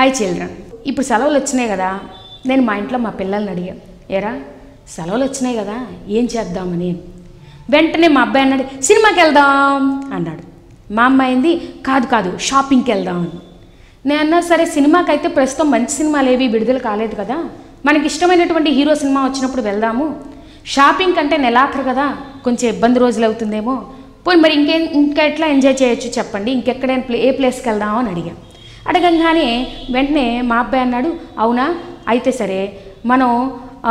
hi children ఇప్పుడు సెలవులు వచ్చినాయి కదా నేను మా ఇంట్లో మా పిల్లల్ని అడిగాను ఏరా సెలవులు వచ్చినాయి కదా ఏం చేద్దామని వెంటనే మా అబ్బాయి అన్నాడు సినిమాకి వెళ్దాం అన్నాడు మా అమ్మాయింది కాదు కాదు షాపింగ్కి వెళ్దాం అని నేను అన్నా సరే సినిమాకి అయితే ప్రస్తుతం మంచి సినిమాలు ఏవి విడుదల కాలేదు కదా మనకి ఇష్టమైనటువంటి హీరో సినిమా వచ్చినప్పుడు వెళ్దాము షాపింగ్ కంటే నెలాఖరు కదా కొంచెం ఇబ్బంది రోజులు అవుతుందేమో పోయి మరి ఇంకేం ఇంకా ఎట్లా ఎంజాయ్ చేయొచ్చు చెప్పండి ఇంకెక్కడైనా ప్లే ఏ ప్లేస్కి వెళ్దాం అని అడిగాం అడగంగానే వెంటనే మా అబ్బాయి అన్నాడు అవునా అయితే సరే మనం ఆ,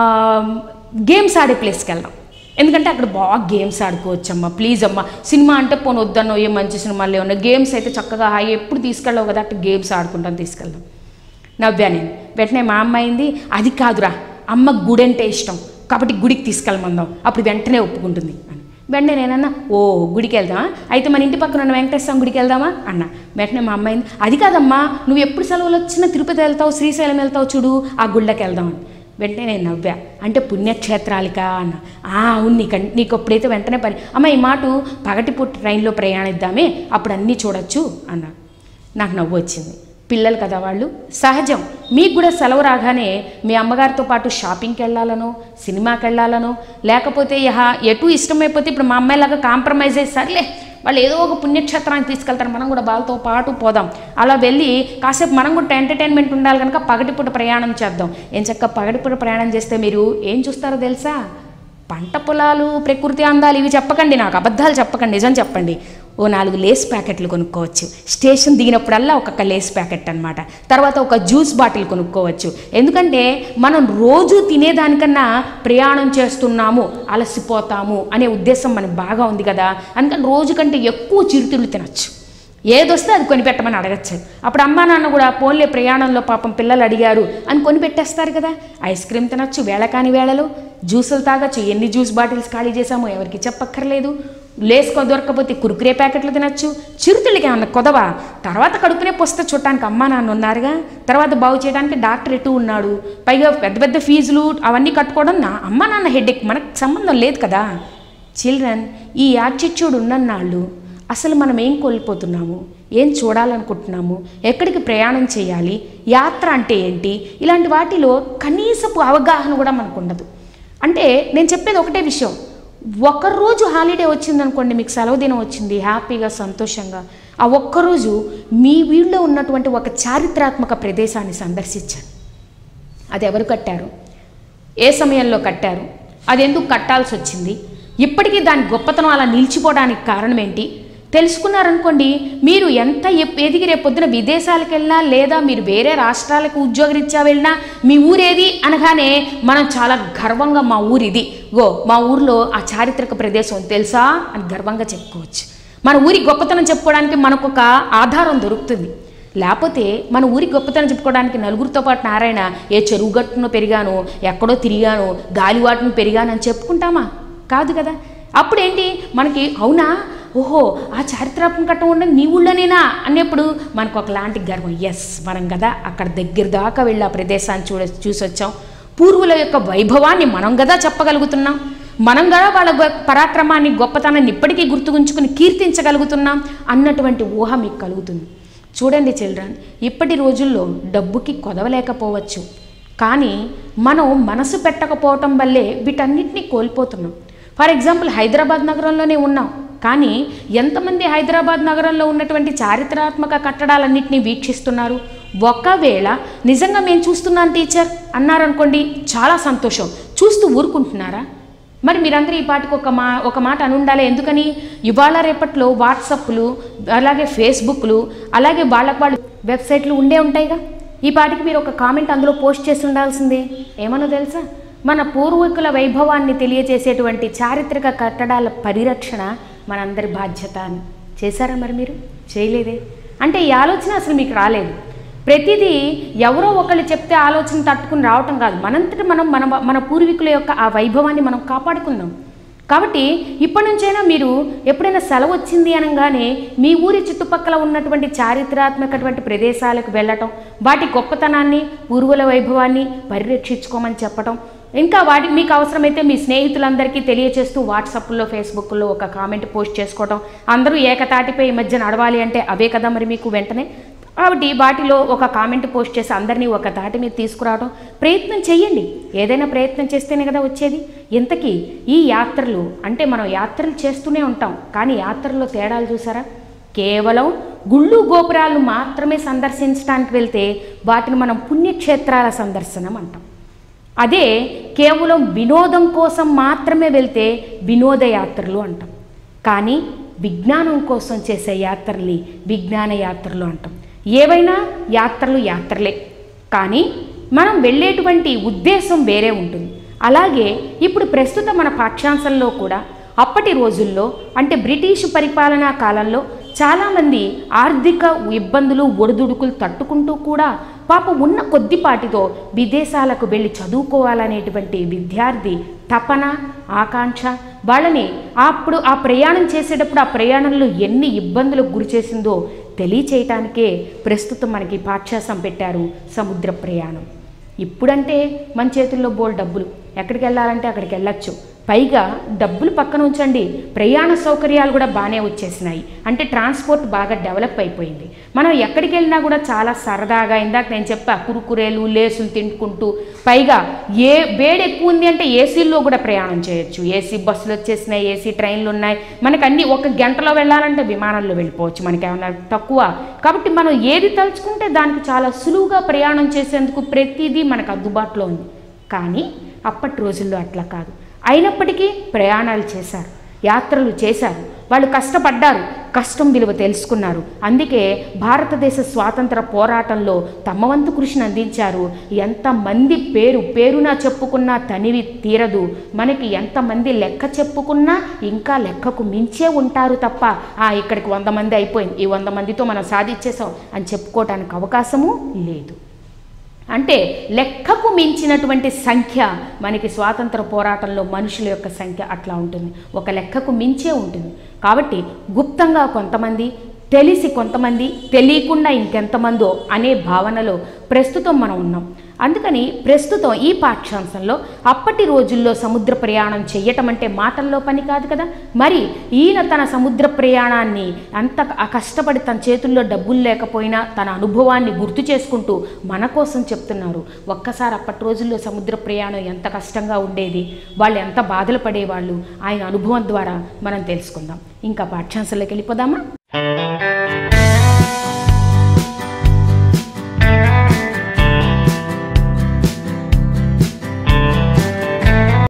గేమ్స్ ఆడే ప్లేస్కి వెళ్దాం ఎందుకంటే అక్కడ బాగా గేమ్స్ ఆడుకోవచ్చమ్మా ప్లీజ్ అమ్మా సినిమా అంటే పోను వద్దన్నో ఏ మంచి సినిమాలు ఏమన్నా గేమ్స్ అయితే చక్కగా హాయి ఎప్పుడు తీసుకెళ్ళావు కదా అట్లా గేమ్స్ ఆడుకుంటాం తీసుకెళ్దాం నవ్వా నేను వెంటనే మా అమ్మ అయింది అది కాదురా అమ్మ గుడి అంటే ఇష్టం కాబట్టి గుడికి తీసుకెళ్ళమందాం అప్పుడు వెంటనే ఒప్పుకుంటుంది అని వెంటనే నేనన్నా ఓ గుడికి వెళ్దామా అయితే మన ఇంటి పక్కన ఉన్న వెంకటేశ్వరం గుడికి వెళ్దామా అన్న వెంటనే మా అమ్మ అయింది అది కాదమ్మా నువ్వు ఎప్పుడు సెలవులు వచ్చినా తిరుపతి వెళ్తావు శ్రీశైలం వెళ్తావు చూడు ఆ గుళ్ళకి వెళ్దామని వెంటనే నేను నవ్వా అంటే పుణ్యక్షేత్రాలికా అన్న "ఆ, అవును నీకు నీకు అప్పుడైతే వెంటనే పని అమ్మ ఈ మాట పగటిపూట ట్రైన్లో ప్రయాణిద్దామే అప్పుడు అన్నీ చూడొచ్చు అన్నా నాకు నవ్వు వచ్చింది పిల్లలు కదా వాళ్ళు సహజం మీకు కూడా సెలవు రాగానే మీ అమ్మగారితో పాటు షాపింగ్కి వెళ్ళాలనో సినిమాకి వెళ్ళాలనో లేకపోతే యహ ఎటు ఇష్టమైపోతే ఇప్పుడు మా అమ్మాయిలాగా కాంప్రమైజ్ అయ్యి సర్లే వాళ్ళు ఏదో ఒక పుణ్యక్షేత్రానికి తీసుకెళ్తారు మనం కూడా వాళ్ళతో పాటు పోదాం అలా వెళ్ళి కాసేపు మనం కూడా ఎంటర్టైన్మెంట్ ఉండాలి కనుక పగటిపూట ప్రయాణం చేద్దాం ఏం చక్క పగటిపూట ప్రయాణం చేస్తే మీరు ఏం చూస్తారో తెలుసా పంట పొలాలు ప్రకృతి అందాలు ఇవి చెప్పకండి నాకు అబద్ధాలు చెప్పకండి నిజం చెప్పండి ఓ నాలుగు లేస్ ప్యాకెట్లు కొనుక్కోవచ్చు స్టేషన్ దిగినప్పుడల్లా ఒక్కొక్క లేస్ ప్యాకెట్ అన్నమాట తర్వాత ఒక జ్యూస్ బాటిల్ కొనుక్కోవచ్చు ఎందుకంటే మనం రోజు తినేదానికన్నా ప్రయాణం చేస్తున్నాము అలసిపోతాము అనే ఉద్దేశం మనకు బాగా ఉంది కదా అందుకని రోజు కంటే ఎక్కువ చిరుతిళ్ళు తినచ్చు ఏదొస్తే అది కొనిపెట్టమని అడగచ్చు అప్పుడు అమ్మా నాన్న కూడా పోన్లే ప్రయాణంలో పాపం పిల్లలు అడిగారు అని కొనిపెట్టేస్తారు కదా ఐస్ క్రీమ్ తినచ్చు వేళ కాని వేళలో జ్యూసులు తాగొచ్చు ఎన్ని జ్యూస్ బాటిల్స్ ఖాళీ చేసామో ఎవరికి చెప్పక్కర్లేదు లేసుకో దొరకపోతే కురుకురే ప్యాకెట్లు తినచ్చు చిరుతిళ్ళకి ఏమన్నా కొదవా తర్వాత కడుపునే పొస్తే చూడటానికి అమ్మా నాన్న ఉన్నారుగా తర్వాత బాగు చేయడానికి డాక్టర్ ఎటు ఉన్నాడు పైగా పెద్ద పెద్ద ఫీజులు అవన్నీ కట్టుకోవడం నా అమ్మా నాన్న హెడ్ఏక్ మనకు సంబంధం లేదు కదా చిల్డ్రన్ ఈ యాటిట్యూడ్ ఉన్నన్నాళ్ళు అసలు మనం ఏం కోల్పోతున్నాము ఏం చూడాలనుకుంటున్నాము ఎక్కడికి ప్రయాణం చేయాలి యాత్ర అంటే ఏంటి ఇలాంటి వాటిలో కనీసపు అవగాహన కూడా మనకు ఉండదు అంటే నేను చెప్పేది ఒకటే విషయం ఒక్కరోజు హాలిడే వచ్చిందనుకోండి మీకు సెలవు దినం వచ్చింది హ్యాపీగా సంతోషంగా ఆ ఒక్కరోజు మీ వీళ్ళో ఉన్నటువంటి ఒక చారిత్రాత్మక ప్రదేశాన్ని సందర్శించండి అది ఎవరు కట్టారు ఏ సమయంలో కట్టారు అది ఎందుకు కట్టాల్సి వచ్చింది ఇప్పటికీ దాని గొప్పతనం అలా నిలిచిపోవడానికి కారణం ఏంటి తెలుసుకున్నారనుకోండి మీరు ఎంత ఎప్- ఎదిగి రేపు పొద్దున విదేశాలకు వెళ్ళినా లేదా మీరు వేరే రాష్ట్రాలకు ఉద్యోగరీత్యా వెళ్ళినా మీ ఊరేది అనగానే మనం చాలా గర్వంగా మా ఊరిది గో మా ఊర్లో ఆ చారిత్రక ప్రదేశం తెలుసా అని గర్వంగా చెప్పుకోవచ్చు మన ఊరి గొప్పతనం చెప్పుకోవడానికి మనకు ఒక ఆధారం దొరుకుతుంది లేకపోతే మన ఊరి గొప్పతనం చెప్పుకోవడానికి నలుగురితో పాటు నారాయణ ఏ చెరువు గట్టును పెరిగాను ఎక్కడో తిరిగాను గాలివాటును పెరిగాను అని చెప్పుకుంటామా కాదు కదా అప్పుడేంటి మనకి అవునా ఓహో ఆ చారిత్రాత్మక కట్టం ఉన్నది నీ ఊళ్ళోనేనా అన్నప్పుడు మనకు ఒకలాంటి గర్వం ఎస్ మనం కదా అక్కడ దగ్గర దాకా వెళ్ళి ఆ ప్రదేశాన్ని చూడ చూసొచ్చాం పూర్వుల యొక్క వైభవాన్ని మనం కదా చెప్పగలుగుతున్నాం మనం కదా వాళ్ళ గొ- పరాక్రమాన్ని గొప్పతనాన్ని ఇప్పటికీ గుర్తుకుంచుకుని కీర్తించగలుగుతున్నాం అన్నటువంటి ఊహ మీకు కలుగుతుంది చూడండి చిల్డ్రన్ ఇప్పటి రోజుల్లో డబ్బుకి కొదవలేకపోవచ్చు కానీ మనం మనసు పెట్టకపోవటం వల్లే వీటన్నిటినీ కోల్పోతున్నాం ఫర్ ఎగ్జాంపుల్ హైదరాబాద్ నగరంలోనే ఉన్నాం కానీ ఎంతమంది హైదరాబాద్ నగరంలో ఉన్నటువంటి చారిత్రాత్మక కట్టడాలన్నింటినీ వీక్షిస్తున్నారు ఒకవేళ నిజంగా మేము చూస్తున్నాం టీచర్ అన్నారనుకోండి చాలా సంతోషం చూస్తూ ఊరుకుంటున్నారా మరి మీరందరూ ఈ పాటికి ఒక మా ఒక మాట అని ఉండాలి ఎందుకని ఇవాళ రేపట్లో వాట్సప్లు అలాగే ఫేస్బుక్లు అలాగే వాళ్ళకి వాళ్ళు వెబ్సైట్లు ఉండే ఉంటాయిగా ఈ పాటికి మీరు ఒక కామెంట్ అందులో పోస్ట్ చేసి ఉండాల్సిందే ఏమనో తెలుసా మన పూర్వీకుల వైభవాన్ని తెలియజేసేటువంటి చారిత్రక కట్టడాల పరిరక్షణ మనందరి బాధ్యత అని చేశారా మరి మీరు చేయలేదే అంటే ఈ ఆలోచన అసలు మీకు రాలేదు ప్రతిదీ ఎవరో ఒకళ్ళు చెప్తే ఆలోచన తట్టుకుని రావటం కాదు మనంతటి మనం మన మన పూర్వీకుల యొక్క ఆ వైభవాన్ని మనం కాపాడుకుందాం కాబట్టి ఇప్పటి నుంచైనా మీరు ఎప్పుడైనా సెలవు వచ్చింది అనగానే మీ ఊరి చుట్టుపక్కల ఉన్నటువంటి చారిత్రాత్మకటువంటి ప్రదేశాలకు వెళ్ళటం వాటి గొప్పతనాన్ని పూర్వుల వైభవాన్ని పరిరక్షించుకోమని చెప్పటం ఇంకా వాటి మీకు అవసరమైతే మీ స్నేహితులందరికీ తెలియచేస్తూ వాట్సాప్లో ఫేస్బుక్లో ఒక కామెంట్ పోస్ట్ చేసుకోవటం అందరూ ఏకతాటిపై ఈ మధ్య నడవాలి అంటే అవే కదా మరి మీకు వెంటనే కాబట్టి వాటిలో ఒక కామెంట్ పోస్ట్ చేసి అందరినీ ఒక తాటి మీద తీసుకురావడం ప్రయత్నం చేయండి ఏదైనా ప్రయత్నం చేస్తేనే కదా వచ్చేది ఇంతకీ ఈ యాత్రలు అంటే మనం యాత్రలు చేస్తూనే ఉంటాం కానీ యాత్రల్లో తేడాలు చూసారా కేవలం గుళ్ళు గోపురాలు మాత్రమే సందర్శించడానికి వెళ్తే వాటిని మనం పుణ్యక్షేత్రాల సందర్శనం అంటాం అదే కేవలం వినోదం కోసం మాత్రమే వెళ్తే వినోద యాత్రలు అంటాం కానీ విజ్ఞానం కోసం చేసే యాత్రల్ని విజ్ఞాన యాత్రలు అంటాం ఏవైనా యాత్రలు యాత్రలే కానీ మనం వెళ్ళేటువంటి ఉద్దేశం వేరే ఉంటుంది అలాగే ఇప్పుడు ప్రస్తుత మన పాఠ్యాంశంలో కూడా అప్పటి రోజుల్లో అంటే బ్రిటిష్ పరిపాలనా కాలంలో చాలామంది ఆర్థిక ఇబ్బందులు ఒడిదుడుకులు తట్టుకుంటూ కూడా పాప ఉన్న కొద్దిపాటితో విదేశాలకు వెళ్ళి చదువుకోవాలనేటువంటి విద్యార్థి తపన ఆకాంక్ష వాళ్ళని అప్పుడు ఆ ప్రయాణం చేసేటప్పుడు ఆ ప్రయాణంలో ఎన్ని ఇబ్బందులకు గురి చేసిందో తెలియచేయటానికే ప్రస్తుతం మనకి పాఠ్యాసం పెట్టారు సముద్ర ప్రయాణం ఇప్పుడంటే మన చేతుల్లో బోల్ డబ్బులు ఎక్కడికి వెళ్ళాలంటే అక్కడికి వెళ్ళొచ్చు పైగా డబ్బులు పక్కన ఉంచండి ప్రయాణ సౌకర్యాలు కూడా బాగానే వచ్చేసినాయి అంటే ట్రాన్స్పోర్ట్ బాగా డెవలప్ అయిపోయింది మనం ఎక్కడికి వెళ్ళినా కూడా చాలా సరదాగా ఇందాక నేను చెప్పా కురుకురేలు లేసులు తింటుకుంటూ పైగా ఏ వేడి ఎక్కువ ఉంది అంటే ఏసీల్లో కూడా ప్రయాణం చేయొచ్చు ఏసీ బస్సులు వచ్చేసినాయి ఏసీ ట్రైన్లు ఉన్నాయి మనకి అన్ని ఒక గంటలో వెళ్ళాలంటే విమానంలో వెళ్ళిపోవచ్చు మనకి ఏమన్నా తక్కువ కాబట్టి మనం ఏది తలుచుకుంటే దానికి చాలా సులువుగా ప్రయాణం చేసేందుకు ప్రతిదీ మనకు అందుబాటులో ఉంది కానీ అప్పటి రోజుల్లో అట్లా కాదు అయినప్పటికీ ప్రయాణాలు చేశారు యాత్రలు చేశారు వాళ్ళు కష్టపడ్డారు కష్టం విలువ తెలుసుకున్నారు అందుకే భారతదేశ స్వాతంత్ర పోరాటంలో తమ వంతు కృషిని అందించారు ఎంతమంది పేరు పేరున చెప్పుకున్నా తనివి తీరదు మనకి ఎంతమంది లెక్క చెప్పుకున్నా ఇంకా లెక్కకు మించే ఉంటారు తప్ప ఆ ఇక్కడికి వంద మంది అయిపోయింది ఈ వంద మందితో మనం సాధించేసాం అని చెప్పుకోవటానికి అవకాశము లేదు అంటే లెక్కకు మించినటువంటి సంఖ్య మనకి స్వాతంత్ర పోరాటంలో మనుషుల యొక్క సంఖ్య అట్లా ఉంటుంది ఒక లెక్కకు మించే ఉంటుంది కాబట్టి గుప్తంగా కొంతమంది తెలిసి కొంతమంది తెలియకుండా ఇంకెంతమందో అనే భావనలో ప్రస్తుతం మనం ఉన్నాం అందుకని ప్రస్తుతం ఈ పాఠ్యాంశంలో అప్పటి రోజుల్లో సముద్ర ప్రయాణం చెయ్యటం అంటే మాటల్లో పని కాదు కదా మరి ఈయన తన సముద్ర ప్రయాణాన్ని అంత కష్టపడి తన చేతుల్లో డబ్బులు లేకపోయినా తన అనుభవాన్ని గుర్తు చేసుకుంటూ మన కోసం చెప్తున్నారు ఒక్కసారి అప్పటి రోజుల్లో సముద్ర ప్రయాణం ఎంత కష్టంగా ఉండేది వాళ్ళు ఎంత బాధలు పడేవాళ్ళు ఆయన అనుభవం ద్వారా మనం తెలుసుకుందాం ఇంకా పాఠ్యాంశంలోకి వెళ్ళిపోదామా